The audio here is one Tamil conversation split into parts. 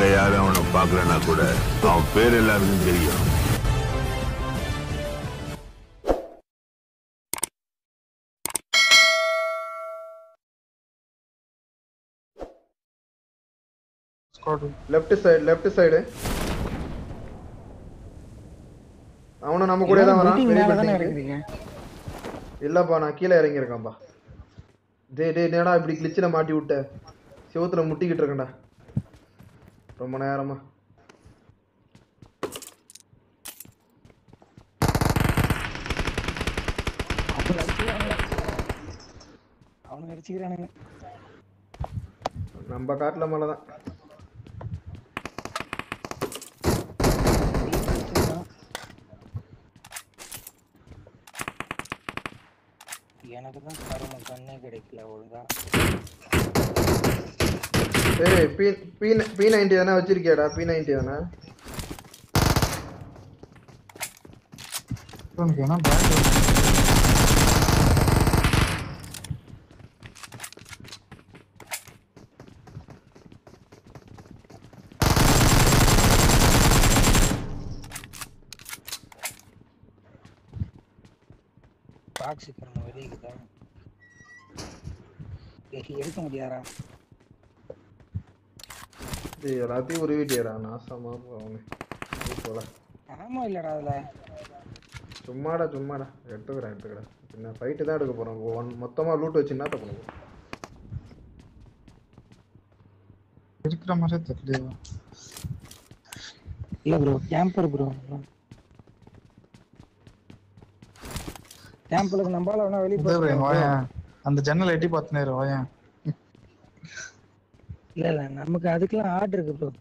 நாங்க யாரும் அவனை பார்க்கலன்னா கூட அவன் பேர் எல்லாருக்கும் தெரியும் squad left side left side அவனும் நம்ம கூட தான் வரான் பெரிய மேல தானே building க்கு. இருக்கிறீங்க இல்லப்பா நான் கீழே இறங்கி இருக்கேன்பா டேய் டேய் நேடா இப்படி கிளிச்சில மாட்டி விட்ட செவுத்துல முட்டிக்கிட்டு இருக்கேன்டா ரொம்ப நேரமா அவனுங்க அடிச்சுக்கிறானுங்க நம்ம காட்டுல மேல தான் எனக்கு தான் கருமம் கண்ணே கிடைக்கல ஒழுங்கா ஏய் பி பி பி நைன்டி தானே வச்சிருக்கியாடா பி நைன்டி தானே எனக்கு என்ன பேக் பாக்ஸ் கருமம் வெளியுக்குதா ஏய், எடுக்க முடியாதா டேய் எல்லாத்தையும் உருவிட்டியடா நாசமா போவனே போல ஆமா இல்லடா அதுல சும்மாடா சும்மாடா எடுத்துக்கிறேன் எடுத்துக்கிறேன் பின்ன ஃபைட்டு தான் எடுக்க போறோம் ஒன் மொத்தமா லூட் வச்சு என்ன பண்ணுவோம் இருக்கிற மாதிரியே தெரியல இல்ல ப்ரோ கேம்பர் ப்ரோ கேம்பருக்கு நம்பால வேணா வெளிய இதோ போய் வாயன் அந்த ஜன்னல் எட்டி பார்த்துனேரு வாயன் இல்ல இல்ல நமக்கு அதுக்கெல்லாம் ஆர்டர் இருக்கு ப்ரோ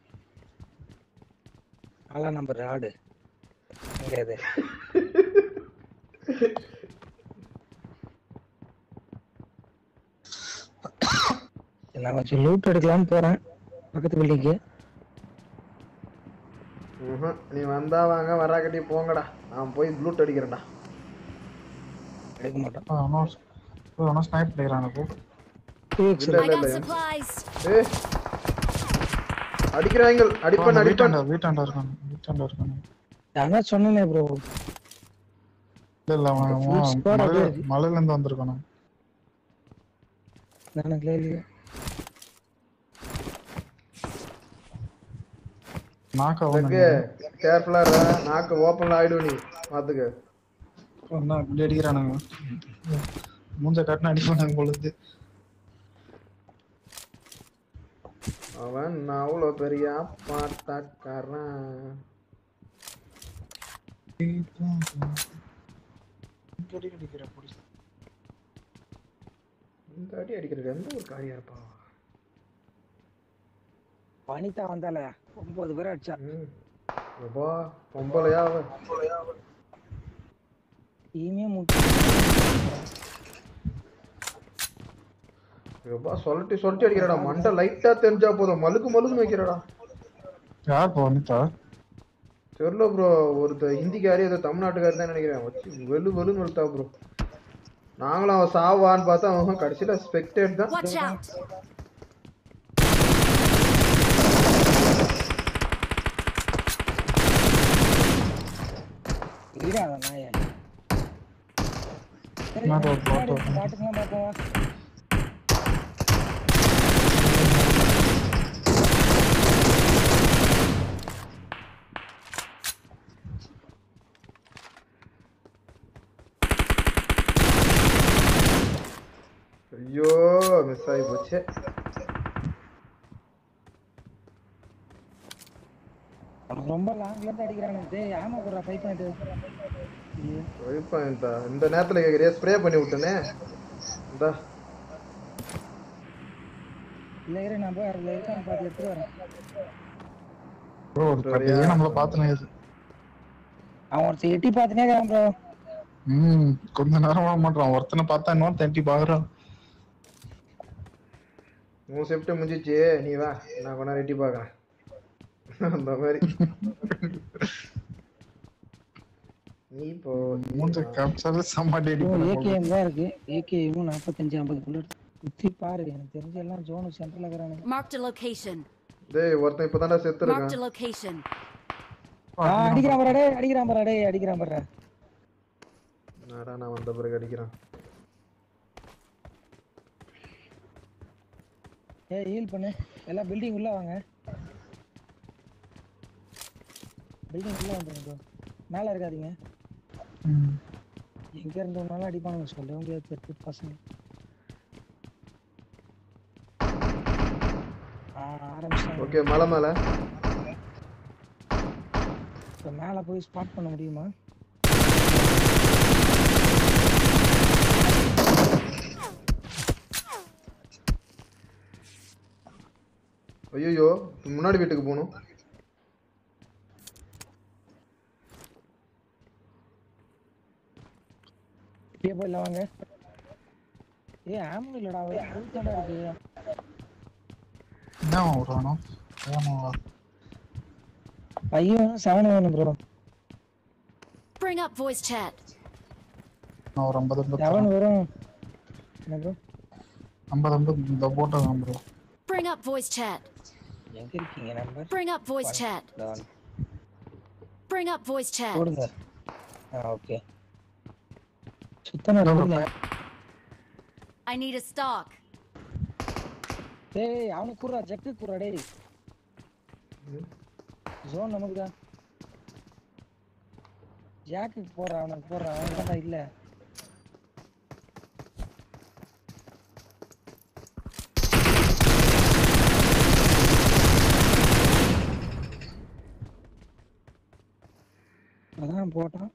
நாலாம் நம்பர் ஆடு கிடையாது நான் கொஞ்சம் லூட் எடுக்கலாம்னு போறேன் பக்கத்து பில்டிங்க்கு ம்ஹும். நீ வந்தா வாங்க வராக்கட்டி போங்கடா நான் போய் ப்ளூட் அடிக்கிறேன்டா எடுக்க மாட்டோம் அவனும் அவனும் ஸ்னைப் பண்ணிக்கிறான் போ இல்ல I இல்ல got இல்ல supplies. ஏய் அடிக்கிறாங்க அடிப்பன் அடிப்பன் வீட்டாண்டா வீட்டாண்டா இருக்கானு வீட்டாண்டா இருக்கானு நான் சொன்னேனே ப்ரோ இல்ல இல்ல அவன் Full அவன் squad மலையில அப்படியே. மலையில இருந்து வந்திருக்கானு நானுங்களே இல்லையா நாக்கு அவன் அதுக்கு கேர்ஃபுல்லா இரு நாக்கு ஓப்பன்ல ஆயிடும் நீ பாத்துக்க என்ன இப்படி அடிக்கிறானுங்க மூஞ்ச காட்டின அடிப்பானுங்க பொழுது அவன் நான் அவ்வளோ பெரிய பாட்டாக்காரன் அடி அடிக்கிற பொடி இந்த அடி அடிக்கிறது எந்த ஒரு காரியம் இருப்பா வனிதா வந்தால ஒன்பது பேர் அடிச்சா ம் எப்பா பொம்பளையா அவன் டீமே முட்டி எப்பா சொல்லட்டி சொல்லட்டி அடிக்கிறடா மண்டை லைட்டா தெரிஞ்சா போதும் மலுக்கு மலுக்குன்னு வைக்கிறடா யார் போ வனிதா தெரியல ப்ரோ ஒருத்த ஹிந்திக்காரி ஏதோ தமிழ்நாட்டுக்காரி தான் நினைக்கிறேன் வச்சு வெளு வெளுன்னு வெளுத்தா ப்ரோ நாங்களும் அவன் சாவான்னு பார்த்தா அவன் கடைசியில ஸ்பெக்டேட் தான் Watch out! இடாத நாய சரி, நான் ஒரு பின்னாடி photo. பாட்டுக்கெல்லாம் பார்ப்போம் ஐயோ மிஸ் ஆகி போச்சு அவனுக்கு ரொம்ப லாங்ல இருந்து அடிக்கிறானு டேய் ஆமா போடுறா ஃபைவ் பாயிண்ட் இப்ப இந்த இந்த நேரத்துல கேக்குறியா ஸ்ப்ரே பண்ணி விட்டனே இந்த இல்ல இரு நான் போய் அதுல இருக்கான்னு பார்த்து எடுத்துட்டு வரேன் ப்ரோ ஒரு பட்டியே நம்மள பார்த்துனே அவன் ஒருத்தர் எட்டி பார்த்துனே இருக்கான் ப்ரோ ம் கொஞ்ச நேரம் வாங்க மாட்டான் ஒருத்தனை பார்த்தா இன்னொரு தட்டி பாக்குறான் உன் ஷிஃப்ட் முடிஞ்சிச்சு நீ வா நான் கொஞ்ச நேரம் எட்டி பார்க்கறேன் அந்த மாதிரி நீ போ மூஞ்ச காமிச்சாலே செம்ம அடி அடிப்பான் ஏகேஎம் தான் இருக்கு ஏகேஎம் நாற்பத்தஞ்சு ஐம்பது புல்லட் குத்தி பாரு எனக்கு தெரிஞ்ச எல்லாம் ஜோனு சென்டர்ல இருக்கிறானுங்க Marked a location. டேய் ஒருத்தன் இப்பதான்டா Marked a செத்துருக்கான் location. ஆ, அடிக்கிறான் பாரு டேய் அடிக்கிறான் பாரு டேய் அடிக்கிறான் பாரு என்னடா நான் வந்த பிறகு அடிக்கிறான் ஏய் ஹீல் பண்ணு எல்லாம் பில்டிங் உள்ள வாங்க பில்டிங் உள்ள வந்துருங்க bro. மேல இருக்காதீங்க ம். எங்க இருந்தவனாலும் அடிப்பானுங்க சொல்ல முடியாது பெரிய பசங்க ஆ, ஆரம்பிச்சிட்டாங்க ஓகே மலை மேல இப்போ மேல போய் ஸ்பாட் பண்ண முடியுமா ஐயோ முன்னாடி வீட்டுக்கு போகணும் இப்படியே போயிடலாம் வாங்க ஏ ஆமும் இல்லடா ஒரு தாண்டா இருக்கு என்ன வருவானோ ஏமாவா ஐயோ செவன் வேணும் bro Bring up voice chat. நான் ஒரு ஐம்பது ஐம்பது செவன் வரும் என்ன ப்ரோ ஐம்பது ஐம்பது இந்த போட்டோம் bro Bring up voice chat. எங்க இருக்கீங்க number Bring up voice chat. Bring up voice chat. போடுங்க ஆ ஓகே சுத்தமா போடுங்க I need a stock. டேய் அவனுக்கு கூறா ஜெக்கு கூறா டேய் ஜோன் நமக்கு தான் ஜாக்குக்கு போடுறான் அவனுக்கு போடுறான் அவனுக்கு தான் இல்ல அதான் போட்டான்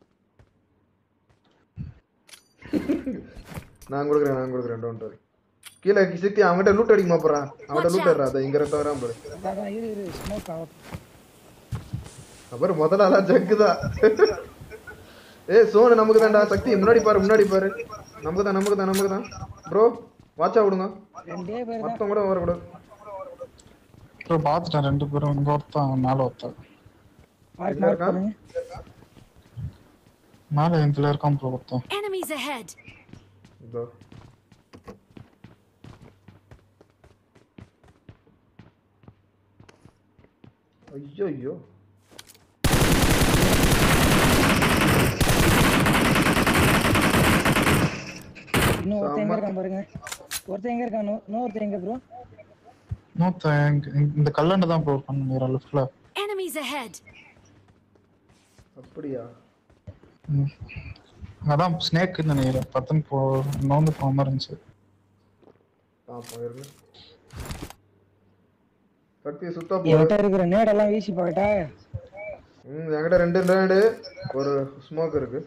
நான் கொடுக்குறேன் நான் கொடுக்குறேன் டோன்ட் வரி கீழே சித்தி அவன்கிட்ட லூட் அடிக்குமா போறான் அவன்கிட்ட லூட் அடிறா அதை இங்க ரெட்ட வரான் பாரு அதான் இரு இரு ஸ்மோக் ஆகும் அப்புறம் முதல்ல ஆளா ஜக்கு தான் ஏய் சோனு நமக்கு தான்டா சக்தி முன்னாடி பாரு முன்னாடி பாரு நமக்கு தான் நமக்கு தான் நமக்கு தான் ப்ரோ வாட்சா விடுங்க ரெண்டே பேர் தான் மொத்தம் கூட வரக்கூடாது ப்ரோ பார்த்துட்டேன் ரெண்டு பேரும் இங்க ஒருத்தன் மேல ஒருத்தன் மார்க் எங்க மார்க் இருக்கான்? பண்ணுங்க மேல இதுல இருக்கான் ப்ரோ ஒருத்தன் Enemies ahead. இதோ ஐயோ ஐயோ இன்னும் ஒருத்தன் எங்க செம்ம. இருக்கான் பாருங்க ஒருத்தன் எங்க இருக்கான் இன்னும் இன்னும் ஒருத்தன் எங்க ப்ரோ இன்னொருத்தன் இங்க- இந்த கல்லாண்ட தான் ப்ரோ பண்ணுறேன் லெஃப்ட்ல Enemies ahead. அப்படியா அதான் ஸ்னேக்குன்னு நினைக்கிறேன் பத்துன்னு போ நோந்து போன மாதிரி இருந்துச்சு பாப்போம் இருங்க சக்தி சுத்தா போ என்கிட்ட இருக்கிற நேடெல்லாம் வீசி பார்க்கட்டா ம் என்கிட்ட ரெண்டு ரெண்டு ஒரு ஸ்மோக் இருக்கு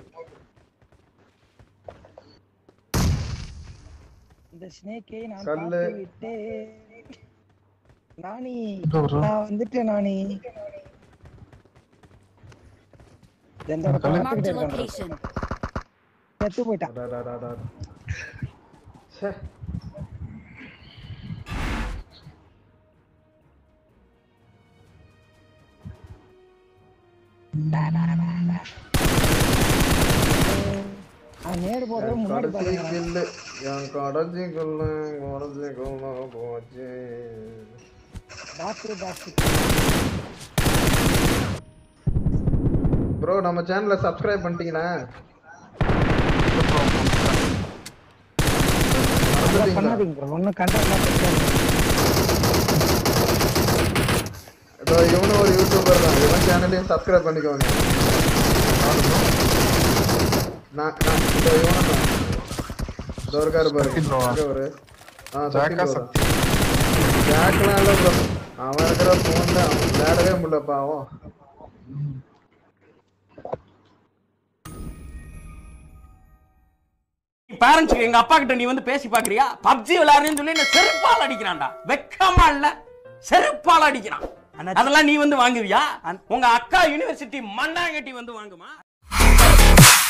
இந்த ஸ்னேக்கை நான் கல்லு. பார்த்து விட்டேன் நானி இதோ bro. நான் வந்துட்டேன் நானி எந்த அந்த கல்லு. Marked a இருக்கான் location. செத்து போயிட்டான் அடா, அடா, அடா, அடா. ச்சே அவன் நேடு போடுறது முன்னாடி கடைசி பாருங்க கில்லு என் கடைசி கொள்ள கடைசி கொள்ள போச்சு டாக்டர் டாக்டர் ப்ரோ நம்ம சேனலை சப்ஸ்கிரைப் பண்ணிட்டீங்களா மறந்துட்டீங்களா? பண்ணாதீங்க ப்ரோ ஒன்றும் கண்டென்ட்லாம் பண்ணாதீங்க இதோ இவனும் ஒரு யூடியூபர் தான் இவன் சேனலையும் சப்ஸ்கிரைப் பண்ணிக்கோங்க நான் நான் இதோ இவனும் தான் இதோ இருக்காரு பாரு சக்தி bro-வா? இங்க ஒரு ஆ சக்தி ஜாக்கா bro தான். சக்தி ஜாக்கெல்லாம் இல்லை ப்ரோ அவன் இருக்கிற ஃபோன்ல அவன் விளையாடவே முடியல பாவம் பேரண்ட்ஸ்க்கு எங்க அப்பா கிட்ட நீ வந்து பேசி பாக்குறியா பப்ஜி விளையாடுறேன்னு சொல்லி என்ன செருப்பால் அடிக்கிறான்டா வெக்கமா இல்ல செருப்பால் அடிக்கிறான் அதெல்லாம் நீ வந்து வாங்குவியா உங்க அக்கா யூனிவர்சிட்டி மண்ணாங்கட்டி வந்து வாங்குமா